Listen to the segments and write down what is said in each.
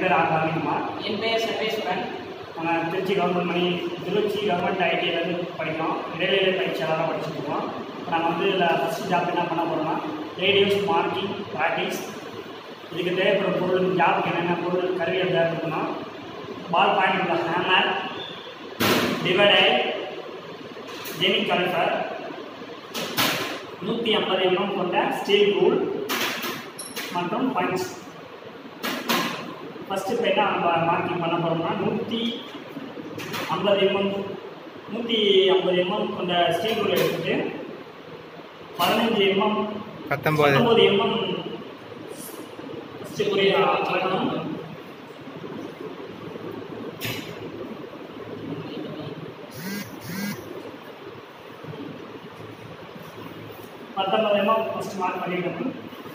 பேர் ஆர் ரவிக்குமார் என் பெயர் சர்வேஸ்வரன் நாங்கள் திருச்சி கவர்மெண்ட் மணி திருச்சி கவர்மெண்ட் ஐடியிலேருந்து படிக்கிறோம் இடைநிலை பயிற்சியாளராக படிச்சுருக்கோம் இப்போ நாங்கள் வந்து இதில் ஃபஸ்ட்டு ஜாப் என்ன பண்ண போகிறோம்னா ரேடியோஸ் மார்க்கிங் ப்ராக்டிஸ் இதுக்கு தேவைப்படும் பொருள் ஜாபுக்கு என்னென்ன பொருள் கருவிகள் தேவைப்படுனா பால் பாயிண்ட் உள்ள ஹேமர் டிவைடர் ஜெனி கலெக்டர் நூற்றி ஐம்பது எம்எம் கொண்ட ஸ்டீல் ரூல் மற்றும் பஞ்ச் ஃபஸ்ட்டு இப்போ என்ன நம்ம மார்க்கிங் பண்ண போகிறோம்னா நூற்றி ஐம்பது எம்எம் நூற்றி ஐம்பது எம்எம் கொண்ட ஸ்டீல் ரூல் எடுத்துட்டு பதினஞ்சு எம்எம் பத்தொம்போது பத்தொம்பது எம்எம் ஃபஸ்ட்டு புரிய அளக்கணும் பத்தொம்பது எம்எம் ஃபஸ்ட் மார்க் பண்ணிக்கணும்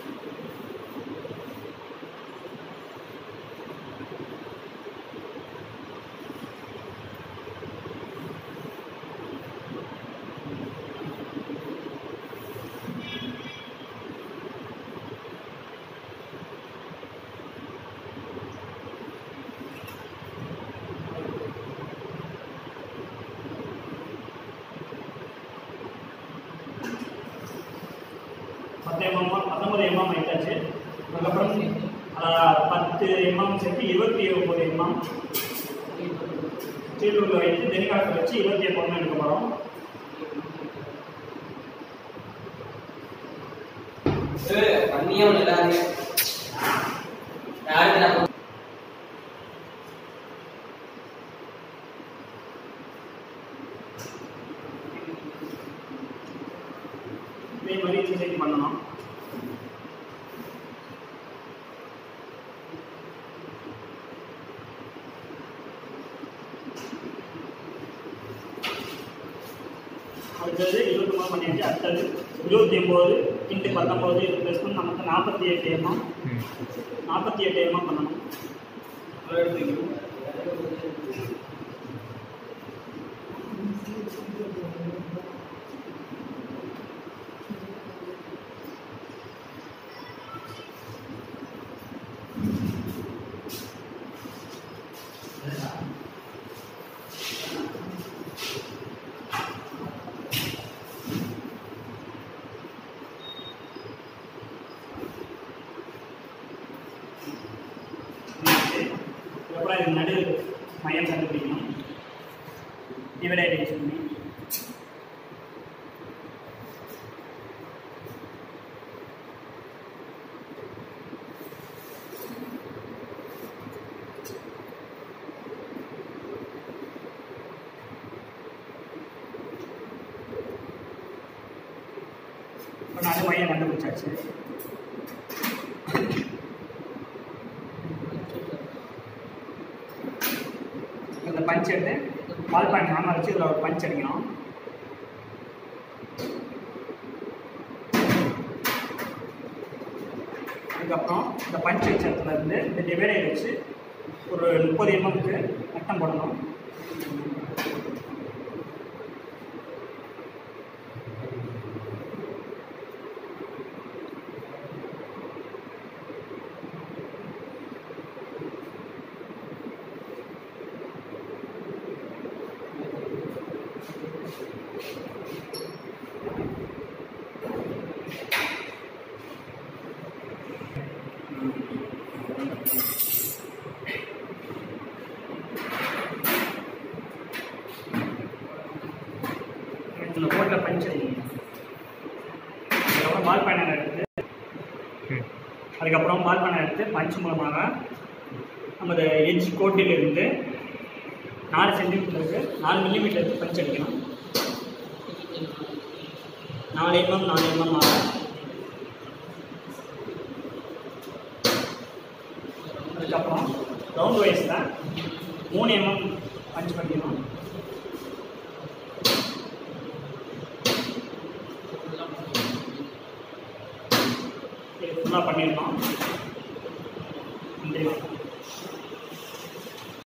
பத்து எம்எம் பத்தொம்பது எம்எம் ஆயிட்டாச்சு அதுக்கப்புறம் ஆஹ், பத்து எம்எம் சேர்த்து இருபத்தி ஒம்பது எம்எம் ஸ்டீல் வைத்து தென்காலத்தில் வச்சு இருபத்தி எம்எம் எடுக்க போகிறோம் பண்ணியே ஒன்று இல்லாது யாருக்கு நான் இதே மாதிரி எக்ஸசைஸ் பண்ணணும் அடுத்தது இருபத்தி மூணு பண்ணியாச்சு அடுத்தது இருபத்தி ஒம்பது இன்ட்டு பத்தொம்போது இது ப்ளஸ் பண்ணி நமக்கு நாற்பத்தி எட்டு எம்எம் ம் நாற்பத்தி எட்டு எம்எம் பண்ணணும் அதை எடுத்துக்கணும் அதுக்கப்புறம் இது நடு மையம் கண்டுபிடிக்கணும் டிவைடைட் யூஸ் பண்ணி இப்போ நடு மையம் கண்டுபிடிச்சாச்சு இந்த பஞ்ச் எடுத்து பால் பாயிண்ட் ஹேமர் வச்சு இதில் ஒரு பஞ்ச் அடிக்கணும் அதுக்கப்புறம் இந்த பஞ்ச் வச்ச இடத்துல இருந்து இந்த டிவைடர் வச்சு ஒரு முப்பது எம்எம்க்கு வட்டம் போடணும் இதில் போட்ட பஞ்ச் அடிக்கணும் அதுக்கப்புறம் பால் பேனர் எடுத்து ம் அதுக்கப்புறம் பால் பேனர் எடுத்து பஞ்ச் மூலமாக நமது எட்ஜ் கோட்டிலிருந்து நாலு சென்டிமீட்டருக்கு நாலு மில்லிமீட்டருக்கு பஞ்ச் அடிக்கணும் நாலு எம்எம் நாலு எம்எம் ஆக அதுக்கப்புறம் ரவுண்ட் வைஸில் மூணு எம்எம் பஞ்ச் பண்ணிக்கணும் இது ஃபுல்லாக பண்ணிடணும் நன்றி வணக்கம்